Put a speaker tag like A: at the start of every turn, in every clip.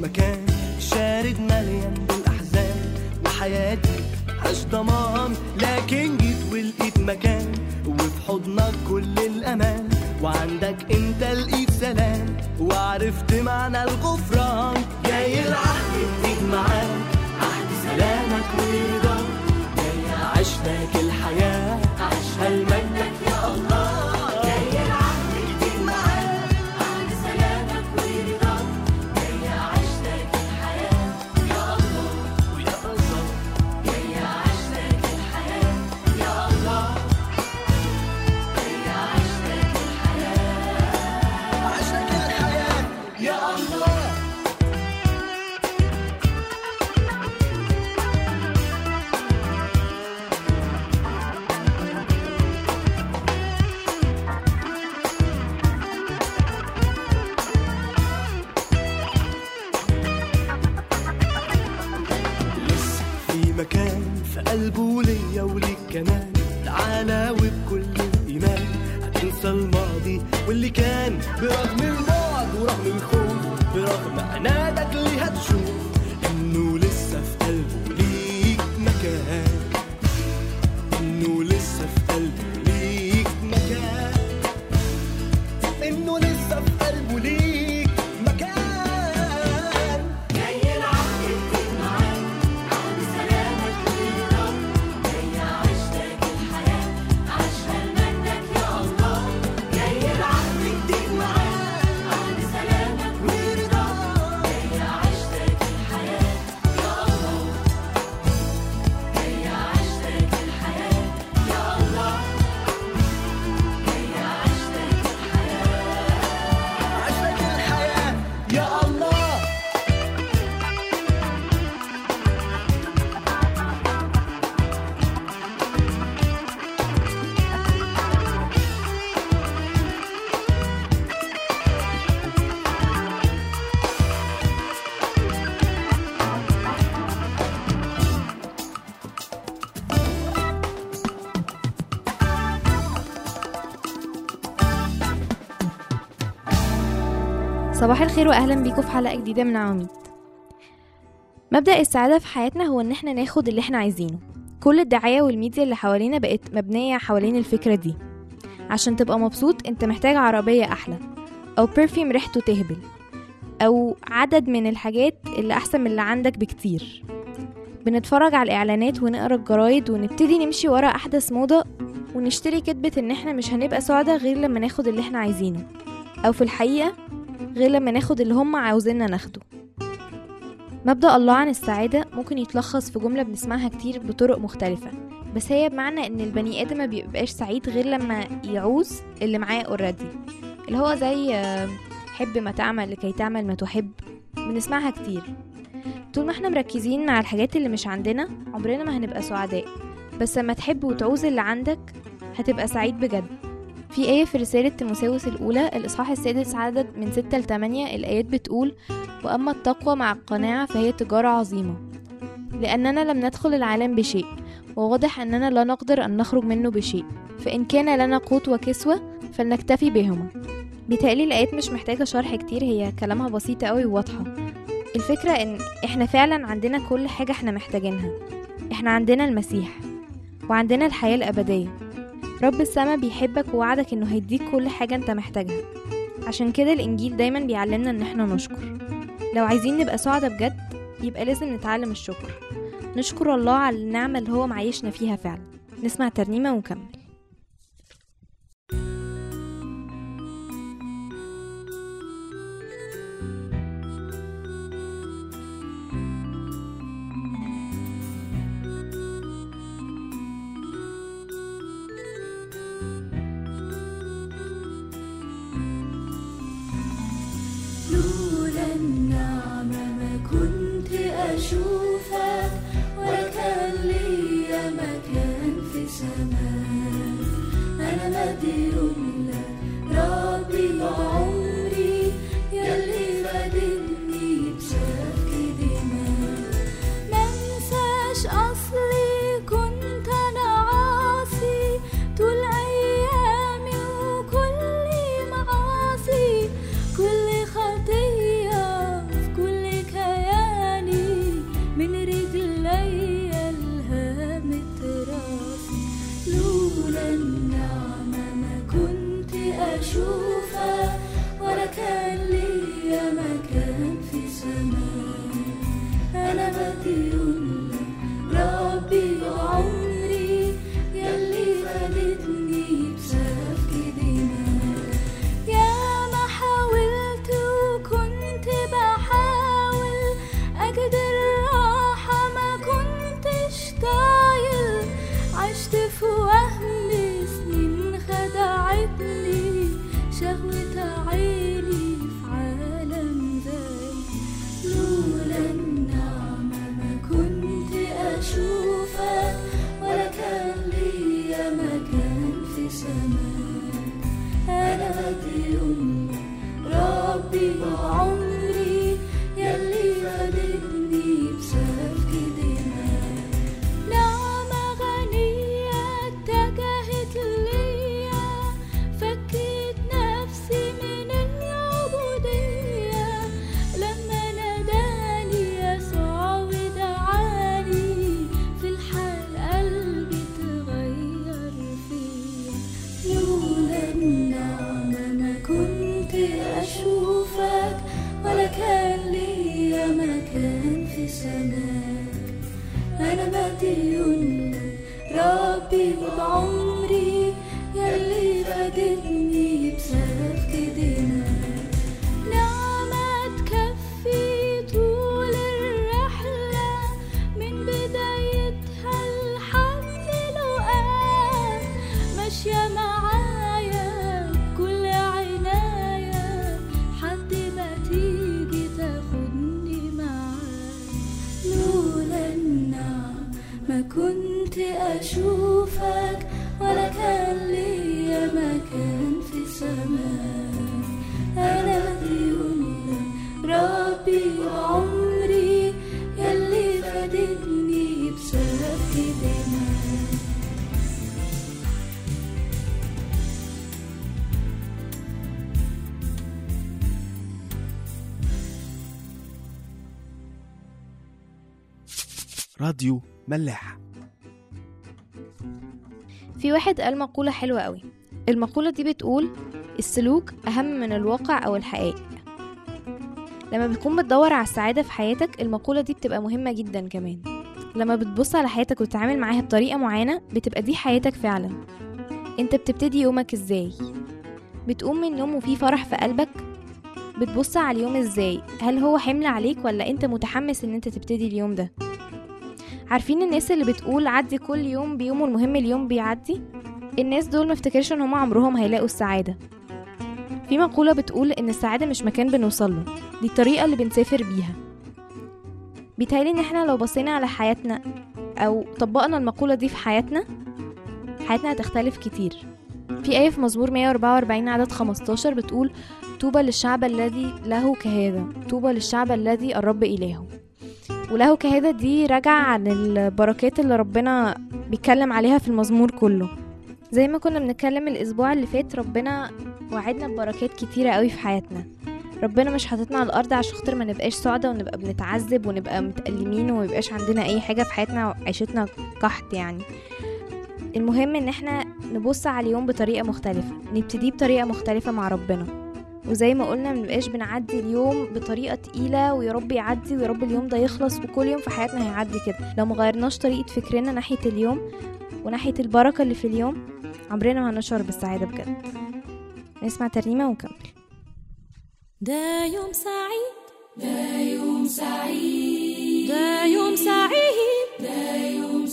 A: مكان شارد مليان بالاحزان وحياتي عاش ضمان لكن جيت ولقيت مكان وفي حضنك كل الامان وعندك انت لقيت سلام وعرفت معنى الغفران جاي العهد جديد معاك عهد سلامك ورضاك جاي اعيش لك الحياه عيشها لمجدك يا الله جاي العهد جديد معاك عهد سلامك ورضاك جاي اعيش لك الحياه يا الله ويا الله جاي اعيش لك الحياه يا الله جاي اعيش لك الحياه اعيش لك الحياه يا الله لسه في مكان في قلبه ليا وليك كمان تعالى وبكل الإيمان هتنسى الماضي واللي كان برغم البعد ورغم الخوف برغم عنادك اللي هتشوف إنه لسه في قلبه ليك مكان إنه لسه في قلبه ليك مكان إنه لسه في قلبه ليك مكان جاي العهد جديد معاك عهد سلامك ورضاك جاي اعيش لك الحياه عيشها لمجدك يا الله جاي العهد جديد معاك عهد سلامك ورضاك جاي اعيش لك الحياه يا الله جاي اعيش لك الحياه يا الله جاي اعيش لك الحياه اعيش لك الحياه يا الله
B: صباح الخير واهلا بيكم في حلقه جديده من عواميد مبدا السعاده في حياتنا هو ان احنا ناخد اللي احنا عايزينه كل الدعايه والميديا اللي حوالينا بقت مبنيه حوالين الفكره دي عشان تبقى مبسوط انت محتاج عربيه احلى او برفيوم ريحته تهبل او عدد من الحاجات اللي احسن من اللي عندك بكتير بنتفرج على الاعلانات ونقرا الجرايد ونبتدي نمشي ورا احدث موضه ونشتري كدبه ان احنا مش هنبقى سعداء غير لما ناخد اللي احنا عايزينه او في الحقيقه غير لما ناخد اللي هم عاوزيننا ناخده مبدأ الله عن السعادة ممكن يتلخص في جملة بنسمعها كتير بطرق مختلفة بس هي بمعنى ان البني ادم ما بيبقاش سعيد غير لما يعوز اللي معاه اوريدي اللي هو زي آه، حب ما تعمل لكي تعمل ما تحب بنسمعها كتير طول ما احنا مركزين مع الحاجات اللي مش عندنا عمرنا ما هنبقى سعداء بس لما تحب وتعوز اللي عندك هتبقى سعيد بجد في آية في رسالة تيموثاوس الأولى الإصحاح السادس عدد من ستة لتمانية الآيات بتقول وأما التقوى مع القناعة فهي تجارة عظيمة لأننا لم ندخل العالم بشيء وواضح أننا لا نقدر أن نخرج منه بشيء فإن كان لنا قوت وكسوة فلنكتفي بهما بيتهيألي الآيات مش محتاجة شرح كتير هي كلامها بسيطة أوي وواضحة الفكرة إن إحنا فعلا عندنا كل حاجة إحنا محتاجينها إحنا عندنا المسيح وعندنا الحياة الأبدية رب السما بيحبك ووعدك انه هيديك كل حاجة انت محتاجها عشان كده الانجيل دايما بيعلمنا ان احنا نشكر لو عايزين نبقى سعداء بجد يبقى لازم نتعلم الشكر نشكر الله على النعمة اللي هو معيشنا فيها فعلا نسمع ترنيمة ونكمل
C: لولا النعمة ما كنت أشوفك ولا كان ليا مكان في سماك أنا مديون لك ربي بعمري يلي فادني بسفك دماغ منساش أصلي كنت أنا عاصي طول أيامي وكل معاصي كل خطية في كل أشوفك ولا كان ليا مكان في سماك أنا مديون ربي بعمري يلي فادتني بسفك دماء يا ما حاولت وكنت بحاول أجد الراحة ما كنتش طايل عشت في وهم سنين خدعتني شهوة عيني في عالم زي لولا النعمة ما كنت أشوفك ولا كان ليا مكان في سماك أنا مديون ربي بعمري يلي فادتني بسفك دماء نعمة غنية اتجهت ليا فكيت نفسي من العبودية لما ناداني يسوع ودعاني في الحال قلبي اتغير فيا لولا النعمة ما كنت أشوفك ولا كان ليا مكان في سماك أنا مديون ربي بعمري يلي فادتني بسفك دماء نعمة تكفي طول الرحلة من بدايتها لحد الوقت ماشية معايا بكل عناية حد ما تيجي تاخدني معاك لولا النعم ما كنت أشوفك ولا كان ليا مكان في سماك أنا مديون ربي عمري يلي فادتني بسفك دماك
D: راديو ملاح
B: في واحد قال مقولة حلوة قوي المقولة دي بتقول السلوك أهم من الواقع أو الحقائق لما بتكون بتدور على السعادة في حياتك المقولة دي بتبقى مهمة جدا كمان لما بتبص على حياتك وتتعامل معاها بطريقة معينة بتبقى دي حياتك فعلا انت بتبتدي يومك ازاي بتقوم من النوم وفي فرح في قلبك بتبص على اليوم ازاي هل هو حمل عليك ولا انت متحمس ان انت تبتدي اليوم ده عارفين الناس اللي بتقول عدي كل يوم بيومه المهم اليوم بيعدي الناس دول مفتكرش ان هما عمرهم هيلاقوا السعادة في مقولة بتقول ان السعادة مش مكان بنوصله دي الطريقة اللي بنسافر بيها بيتهيألي ان احنا لو بصينا على حياتنا او طبقنا المقولة دي في حياتنا حياتنا هتختلف كتير في آية في مزمور 144 عدد 15 بتقول طوبى للشعب الذي له كهذا طوبى للشعب الذي الرب إلهه وله كهذا دي راجعة عن البركات اللي ربنا بيتكلم عليها في المزمور كله زي ما كنا بنتكلم الأسبوع اللي فات ربنا وعدنا ببركات كتيرة قوي في حياتنا ربنا مش حاططنا على الأرض عشان خاطر ما نبقاش سعدة ونبقى بنتعذب ونبقى متألمين وما يبقاش عندنا أي حاجة في حياتنا وعيشتنا قحط يعني المهم ان احنا نبص على اليوم بطريقة مختلفة نبتديه بطريقة مختلفة مع ربنا وزي ما قلنا منبقاش بنعدي اليوم بطريقة تقيلة ويا رب يعدي ويا رب اليوم ده يخلص وكل يوم في حياتنا هيعدي كده لو مغيرناش طريقة فكرنا ناحية اليوم وناحية البركة اللي في اليوم عمرنا ما هنشعر بالسعادة بجد نسمع ترنيمة ونكمل
C: ده يوم سعيد ده يوم سعيد ده يوم سعيد ده يوم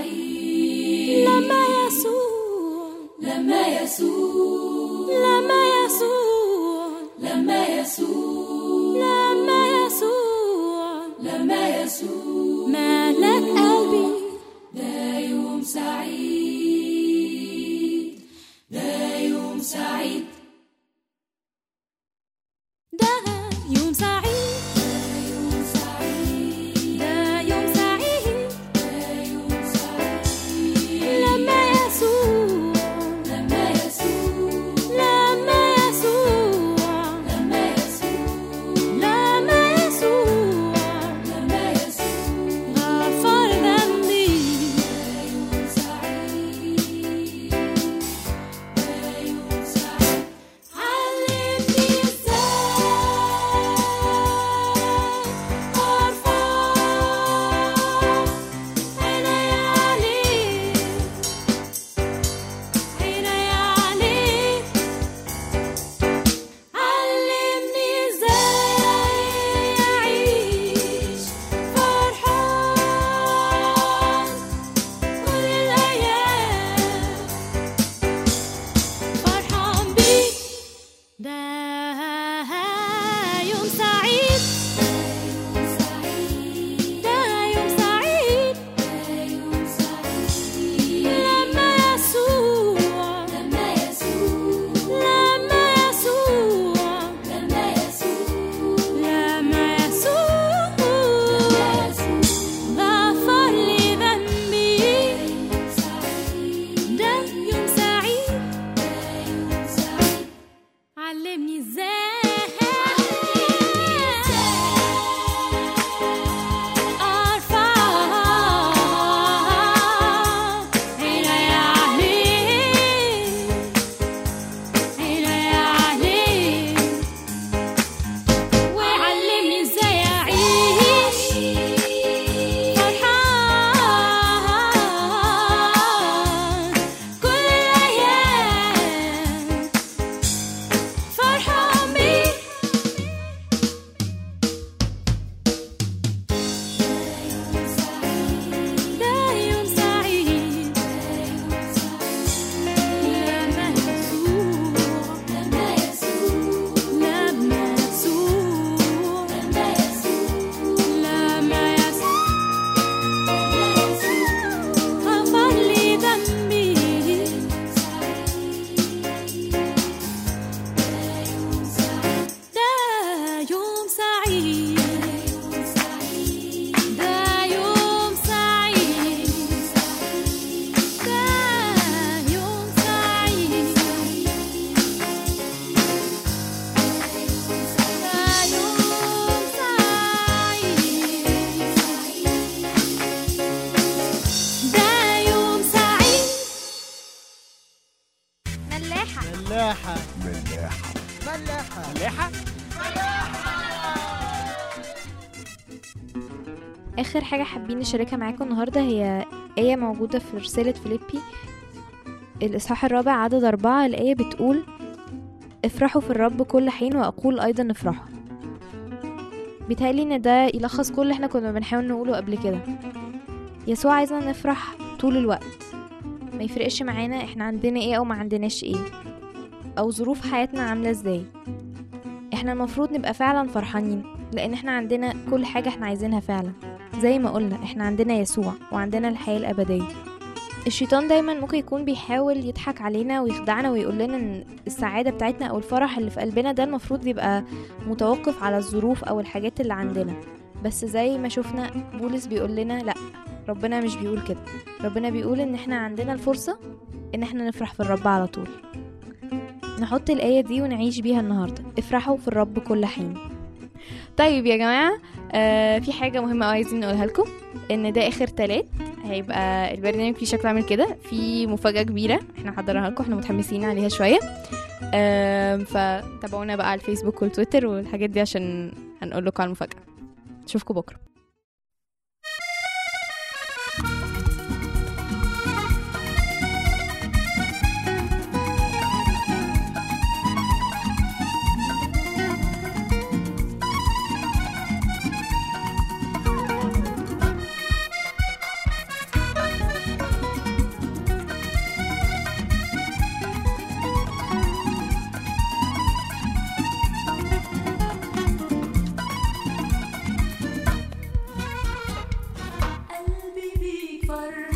C: سعيد لما يسوع لما يسوع لما يسوع لما يسوع لما يسوع لما يسوع مالك قلبي ده يوم سعيد ده يوم سعيد ده يوم سعيد ده يوم سعيد لما يسوع لما يسوع لما يسوع لما يسوع لما يسوع لما يسوع غفر ذنبي ده يوم سعيد ده يوم سعيد
B: ملاحة
D: ملاحة
E: ملاحة
D: ملاحة
B: آخر حاجة حابين نشاركها معاكم النهاردة هي آية موجودة في رسالة فيليبي الإصحاح الرابع عدد أربعة الآية بتقول افرحوا في الرب كل حين وأقول أيضا افرحوا بيتهيألي إن ده يلخص كل اللي احنا كنا بنحاول نقوله قبل كده يسوع عايزنا نفرح طول الوقت ما يفرقش معانا احنا عندنا ايه او ما عندناش ايه او ظروف حياتنا عاملة ازاي احنا المفروض نبقى فعلا فرحانين لان احنا عندنا كل حاجة احنا عايزينها فعلا زي ما قلنا احنا عندنا يسوع وعندنا الحياة الأبدية الشيطان دايما ممكن يكون بيحاول يضحك علينا ويخدعنا ويقول لنا ان السعادة بتاعتنا او الفرح اللي في قلبنا ده المفروض يبقى متوقف على الظروف او الحاجات اللي عندنا بس زي ما شفنا بولس بيقول لنا لا ربنا مش بيقول كده ربنا بيقول ان احنا عندنا الفرصة ان احنا نفرح في الرب على طول نحط الآية دي ونعيش بيها النهاردة افرحوا في الرب كل حين طيب يا جماعة آه في حاجة مهمة أوي عايزين نقولها لكم ان ده اخر تلات هيبقى البرنامج فيه شكله عامل كده في مفاجأة كبيرة احنا حضرناها لكم احنا متحمسين عليها شوية آم، فتابعونا بقى على الفيسبوك والتويتر والحاجات دي عشان هنقول لكم على المفاجأة اشوفكم بكرة
C: قلبي بيك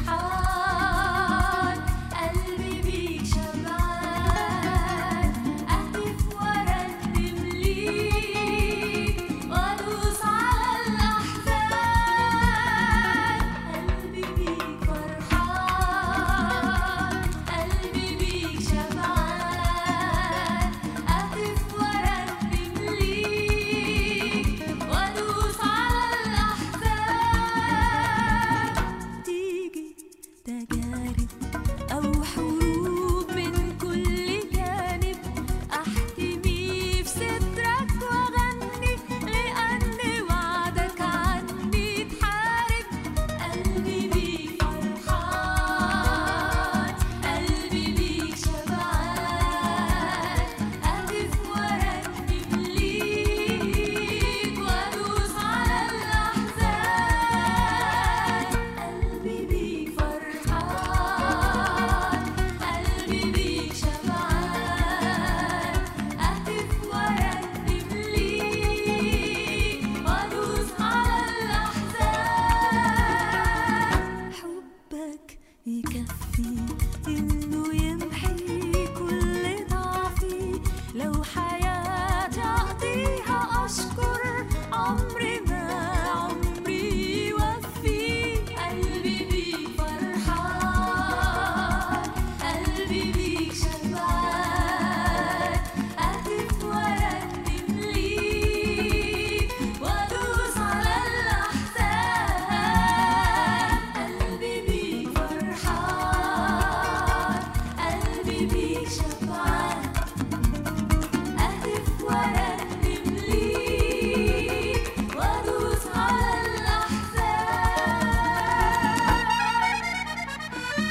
C: فرحان قلبي بيك شبعان أهتف وأرنم ليك وأدوس على الأحزان قلبي بيك فرحان قلبي بيك شبعان أهتف وأرنم ليك وأدوس على الأحزان تيجي تجارب أو حروب من كل جانب أحتمي في سترك وأغني لأن وعدك عني تحارب قلبي بيك فرحان قلبي بيك شبعان أهتف وأرنم ليك وأدوس على الأحزان قلبي بيك فرحان قلبي بيك شبعان أهتف وأرنم ليك وأدوس على الأحزان حبك يكفي إنه يمحي كل ضعفي لو حياتي أقضيها أشكر عمري ما عمري يوفي قلبي بيك فرحان قلبي بيك شبعان أهتف وأرنم ليك وأدوس على الأحزان قلبي بيك فرحان قلبي بيك شبعان أهتف وأرنم ليك وأدوس على الأحزان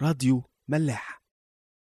D: راديو ملاح